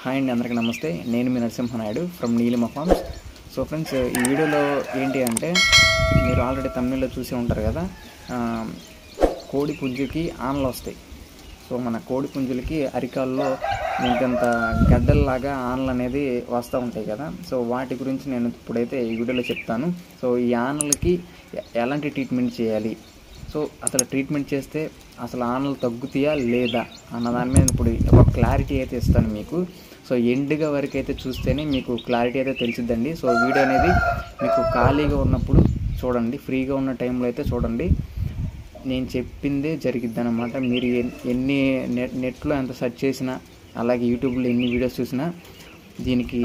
hi అండి అందరికీ నమస్తే నేను మీ Narasimhanaidu from Neelima farms so friends ఈ వీడియోలో ఏంటి అంటే మీరు ఆల్రెడీ తమిళలో చూసి ఉంటారు కదా ఆ, కోడి పుంజుకి ఆనలు వస్తాయి సో మన కోడి పుంజులకి అరికాల్లో ఇంతంత గడ్డల్లాగా ఆనలు అనేది వస్తూ ఉంటాయి కదా సో వాటి గురించి నేను ఇప్పుడైతే ఈ వీడియోలో చెప్తాను సో ఈ ఆనలకి ఎ- ఎలాంటి ట్రీట్మెంట్ చేయాలి సో అసలు ట్రీట్మెంట్ చేస్తే అసలు ఆనలు తగ్గుతాయా లేదా అన్న దాని మీద ఇప్పుడు ఒక క్లారిటీ అయితే ఇస్తాను మీకు సో ఎండ్గా వరకు అయితే చూస్తేనే మీకు క్లారిటీ అయితే తెలిసిద్దండి సో వీడియో అనేది మీకు ఖాళీగా ఉన్నప్పుడు చూడండి ఫ్రీగా ఉన్న టైంలో అయితే చూడండి నేను చెప్పిందే జరిగిద్ది అనమాట మీరు ఎన్- ఎన్ని నెట్ నెట్లో ఎంత సెర్చ్ చేసినా అలాగే యూట్యూబ్లో ఎన్ని వీడియోస్ చూసినా దీనికి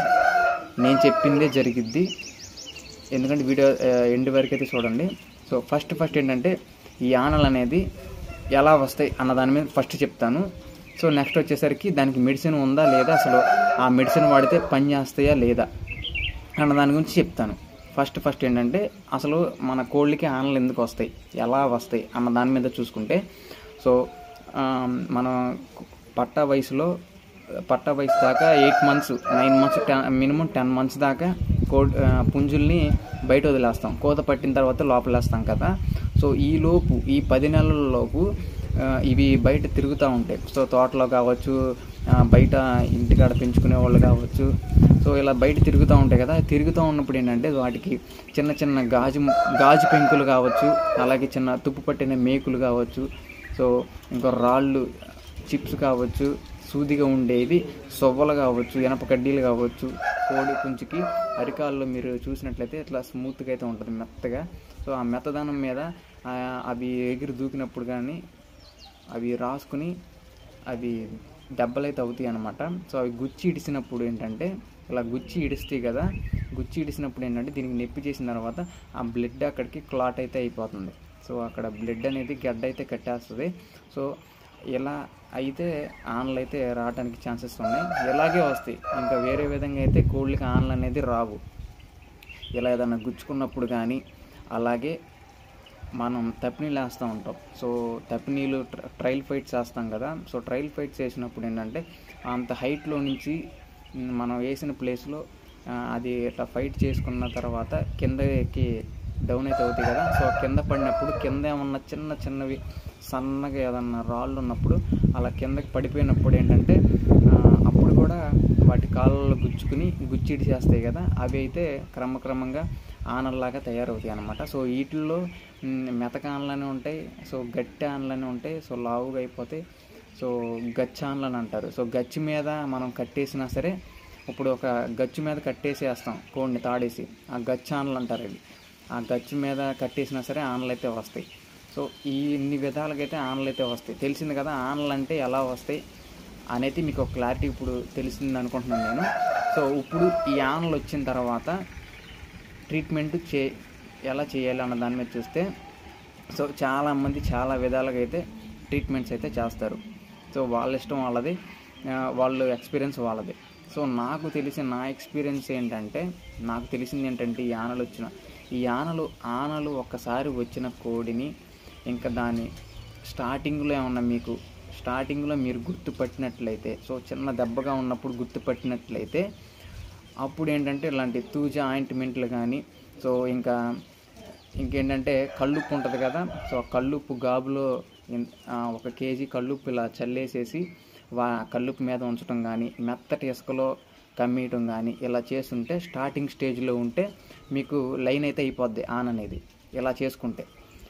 నేను చెప్పిందే జరిగిద్ది ఎందుకంటే వీడియో ఎండ్ వరకు అయితే చూడండి సో ఫస్ట్ ఫస్ట్ ఏంటంటే ఈ ఆనలు అనేది ఎలా వస్తాయి అన్న దాని మీద ఫస్ట్ చెప్తాను సో నెక్స్ట్ వచ్చేసరికి దానికి మెడిసిన్ ఉందా లేదా అసలు ఆ మెడిసిన్ వాడితే పని చేస్తాయా లేదా అన్న దాని గురించి చెప్తాను ఫస్ట్ ఫస్ట్ ఏంటంటే అసలు మన కోళ్ళకి ఆనలు ఎందుకు వస్తాయి ఎలా వస్తాయి అన్న దాని మీద చూసుకుంటే సో ఆ, మనం పట్టా వయసులో పట్టా వయసు దాకా eight months nine months ten minimum ten months దాకా కో ఆ, పుంజుల్ని బయట వదిలేస్తాం కోత పట్టిన తర్వాత లోపలేస్తాం కదా సో ఈ లోపు ఈ పది నెలల లోపు ఆ, ఇవి బయట తిరుగుతూ ఉంటాయి సో తోటలో కావచ్చు ఆ, బయట ఇంటికాడ పెంచుకునే వాళ్ళు కావచ్చు సో ఇలా బయట తిరుగుతూ ఉంటాయి కదా తిరుగుతూ ఉన్నప్పుడు ఏంటంటే వాటికి చిన్న చిన్న గాజు గాజు పెంకులు కావచ్చు అలాగే చిన్న తుప్పు పట్టిన మేకులు కావచ్చు సో ఇంకా రాళ్ళు చిప్స్ కావచ్చు సూదిగా ఉండేవి సొవ్వలు కావచ్చు ఇనప కడ్డీలు కావచ్చు కోడి పుంచుకి అరికాల్లో మీరు చూసినట్లయితే ఇట్లా స్మూత్గా అయితే ఉంటుంది మెత్తగా సో ఆ మెత్తదనం మీద ఆ, అవి ఎగిరి దూకినప్పుడు కానీ అవి రాసుకుని అవి దెబ్బలైతే అవుతాయి అనమాట సో అవి గుచ్చి ఇడిసినప్పుడు ఏంటంటే ఇలా గుచ్చి ఇడిస్తాయి కదా గుచ్చి ఇడిసినప్పుడు ఏంటంటే దీనికి నొప్పి చేసిన తర్వాత ఆ బ్లడ్ అక్కడికి క్లాట్ అయితే అయిపోతుంది సో అక్కడ బ్లడ్ అనేది గడ్డ అయితే కట్టేస్తుంది సో ఇలా అయితే ఆన్లు అయితే రావడానికి ఛాన్సెస్ ఉన్నాయి ఇలాగే వస్తాయి ఇంకా వేరే విధంగా అయితే కోళ్ళకి ఆన్లు అనేది రావు ఇలా ఏదైనా గుచ్చుకున్నప్పుడు కానీ అలాగే మనం తప్పినీళ్ళు వేస్తూ ఉంటాం సో తప్పినీళ్ళు ట్ర- ట్రయల్ ఫైట్స్ వేస్తాం కదా సో ట్రయల్ ఫైట్స్ వేసినప్పుడు ఏంటంటే అంత హైట్లో నుంచి మ్, మనం వేసిన ప్లేస్లో అది ఇట్లా ఫైట్ చేసుకున్న తర్వాత కింద ఎక్కి డౌన్ అయితే అవుతాయి కదా సో కింద పడినప్పుడు కింద ఏమన్నా చిన్న చిన్నవి సన్నగా ఏదన్నా రాళ్ళు ఉన్నప్పుడు అలా కిందకి పడిపోయినప్పుడు ఏంటంటే ఆ, అప్పుడు కూడా వాటి కాళ్ళలో గుచ్చుకుని గుచ్చిడి చేస్తాయి కదా అవి అయితే క్రమక్రమంగా ఆనల్లాగా తయారవుతాయి అనమాట సో వీటిల్లో మ్, మెతక ఆనలనే ఉంటాయి సో గట్టి ఆనలనే ఉంటాయి సో లావుగా అయిపోతాయి సో గచ్చి ఆనలని అంటారు సో గచ్చి మీద మనం కట్టేసినా సరే ఇప్పుడు ఒక గచ్చు మీద కట్టేసేస్తాం కోడిని తాడేసి ఆ గచ్చి ఆనలు అంటారు ఇవి ఆ గచ్చు మీద కట్టేసినా సరే ఆనలు అయితే వస్తాయి సో ఈ ఇన్ని విధాలుగా ఆనలు అయితే వస్తాయి తెలిసింది కదా ఆనలు అంటే ఎలా వస్తాయి అనేది మీకు ఒక క్లారిటీ ఇప్పుడు తెలిసింది అనుకుంటున్నాను నేను సో ఇప్పుడు ఈ ఆనలు వచ్చిన తర్వాత ట్రీట్మెంట్ చే ఎలా చేయాలి అన్న దాని మీద చూస్తే సో చాలామంది చాలా విధాలుగా అయితే ట్రీట్మెంట్స్ అయితే చేస్తారు సో వాళ్ళ ఇష్టం వాళ్ళది ఆ, వాళ్ళు ఎక్స్పీరియన్స్ వాళ్ళది సో నాకు తెలిసిన నా ఎక్స్పీరియన్స్ ఏంటంటే నాకు తెలిసింది ఏంటంటే ఈ ఆనలు వచ్చిన ఈ ఆనలు ఆనలు ఒక్కసారి వచ్చిన కోడిని ఇంకా దాని స్టార్టింగ్లో ఏమన్నా మీకు స్టార్టింగ్లో మీరు గుర్తుపట్టినట్లయితే సో చిన్న దెబ్బగా ఉన్నప్పుడు గుర్తుపట్టినట్లయితే అప్పుడు ఏంటంటే ఇలాంటి తూజ ఆయింట్మెంట్లు కానీ సో ఇంకా ఇంకేంటంటే కల్లుప్పు ఉంటుంది కదా సో ఆ కల్లుప్పు గాబులో ఇన్- ఆ, ఒక కేజీ కల్లుప్పు ఇలా చల్లేసేసి వా కల్లుప్పు మీద ఉంచడం కానీ మెత్తటి ఇసుకలో కమ్మేయటం కానీ ఇలా చేస్తుంటే స్టార్టింగ్ స్టేజ్లో ఉంటే మీకు లైన్ అయితే అయిపోద్ది ఆన్ అనేది ఇలా చేసుకుంటే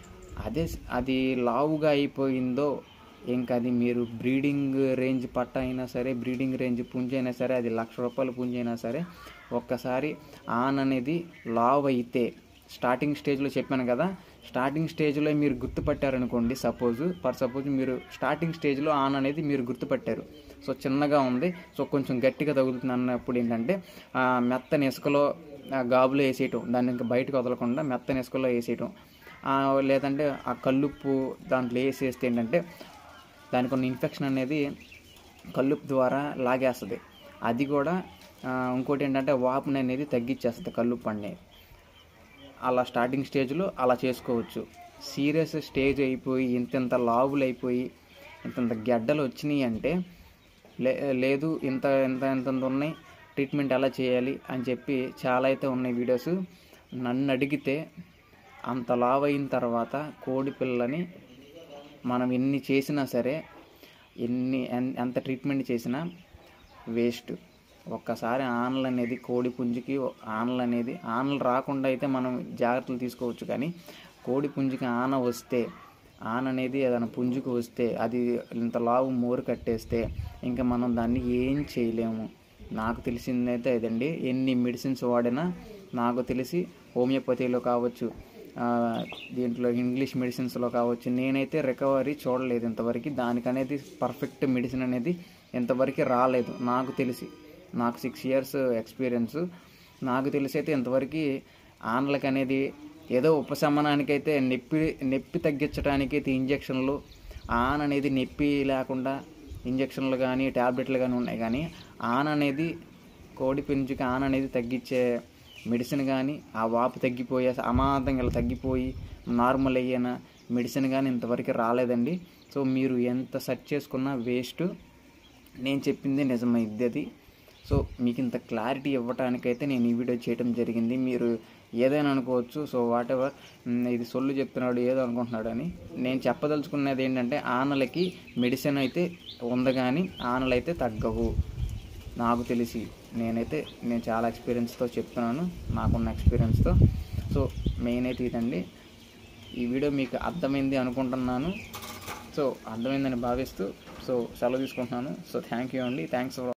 అదే స్- అది లావుగా అయిపోయిందో ఇంకా అది మీరు బ్రీడింగ్ రేంజ్ పట్ట అయినా సరే బ్రీడింగ్ రేంజ్ పుంజి అయినా సరే అది లక్ష రూపాయల పుంజి అయినా సరే ఒక్కసారి ఆన్ అనేది లావ్ అయితే స్టార్టింగ్ స్టేజ్లో చెప్పాను కదా స్టార్టింగ్ స్టేజ్లో మీరు గుర్తుపట్టారనుకోండి సపోజ్ ఫర్ సపోజ్ మీరు స్టార్టింగ్ స్టేజ్లో ఆన్ అనేది మీరు గుర్తుపట్టారు సో చిన్నగా ఉంది సో కొంచెం గట్టిగా తగులుతుంది అన్నప్పుడు ఏంటంటే ఆ మెత్తని ఇసుకలో ఆ గాబులో వేసేయటం దాన్ని ఇంకా బయటకు వదలకుండా మెత్తని ఇసుకలో వేసేయటం ఆ, లేదంటే ఆ కల్లుప్పు దాంట్లో వేసేస్తే ఏంటంటే దానికి ఉన్న ఇన్ఫెక్షన్ అనేది కల్లుప్పు ద్వారా లాగేస్తుంది అది కూడా ఆ, ఇంకోటి ఏంటంటే వాపుని అనేది తగ్గించేస్తుంది కల్లుప్పు అనేది అలా స్టార్టింగ్ స్టేజ్లో అలా చేసుకోవచ్చు సీరియస్ స్టేజ్ అయిపోయి ఇంత ఇంత లావులు అయిపోయి ఇంతంత గెడ్డలు వచ్చినాయి అంటే లే లేదు ఇంత ఇంత ఇంత ఇంత ఉన్నాయి ట్రీట్మెంట్ ఎలా చేయాలి అని చెప్పి చాలా అయితే ఉన్నాయి వీడియోస్ నన్ను అడిగితే అంత లావ్ అయిన తర్వాత కోడి పిల్లని మనం ఎన్ని చేసినా సరే ఎన్ని ఎన్- ఎంత ట్రీట్మెంట్ చేసినా వేస్ట్ ఒక్కసారి ఆనలు అనేది కోడి పుంజుకి ఆనలు అనేది ఆనలు రాకుండా అయితే మనం జాగ్రత్తలు తీసుకోవచ్చు కానీ కోడి పుంజుకి ఆన వస్తే ఆన అనేది ఏదైనా పుంజుకు వస్తే అది ఇంత లావు మోరు కట్టేస్తే ఇంకా మనం దాన్ని ఏం చేయలేము నాకు తెలిసిందైతే ఇదండి ఎన్ని మెడిసిన్స్ వాడినా నాకు తెలిసి హోమియోపతిలో కావచ్చు ఆ, దీంట్లో ఇంగ్లీష్ మెడిసిన్స్లో కావచ్చు నేనైతే రికవరీ చూడలేదు ఇంతవరకు దానికనేది పర్ఫెక్ట్ మెడిసిన్ అనేది ఇంతవరకు రాలేదు నాకు తెలిసి నాకు సిక్స్ ఇయర్స్ ఎక్స్పీరియన్స్ నాకు తెలిసి అయితే ఇంతవరకు ఆన్లకి అనేది ఏదో ఉపశమనానికైతే నొప్పి నొప్పి తగ్గించడానికి అయితే ఇంజక్షన్లు ఆన్ అనేది నొప్పి లేకుండా ఇంజక్షన్లు కానీ ట్యాబ్లెట్లు కానీ ఉన్నాయి కానీ ఆన్ అనేది కోడి పెంచుకి ఆన్ అనేది తగ్గించే మెడిసిన్ కానీ ఆ వాపు తగ్గిపోయే అమాంతంగా ఇలా తగ్గిపోయి నార్మల్ అయ్యేన మెడిసిన్ కానీ ఇంతవరకు రాలేదండి సో మీరు ఎంత సెర్చ్ చేసుకున్నా వేస్ట్ నేను చెప్పింది నిజమైద్ది అది సో మీకు ఇంత క్లారిటీ ఇవ్వటానికైతే నేను ఈ వీడియో చేయడం జరిగింది మీరు ఏదైనా అనుకోవచ్చు సో వాట్ ఎవర్ ఇది సొల్లు చెప్తున్నాడు ఏదో అనుకుంటున్నాడు అని నేను చెప్పదలుచుకున్నది ఏంటంటే ఆనలకి మెడిసిన్ అయితే ఉంది కానీ ఆనలు అయితే తగ్గవు నాకు తెలిసి నేనైతే నేను చాలా ఎక్స్పీరియన్స్తో చెప్తున్నాను నాకున్న ఎక్స్పీరియన్స్తో సో మెయిన్ అయితే ఇదండి ఈ వీడియో మీకు అర్థమైంది అనుకుంటున్నాను సో అర్థమైందని భావిస్తూ సో సెలవు తీసుకుంటున్నాను సో థ్యాంక్ యూ అండి థ్యాంక్స్ ఫర్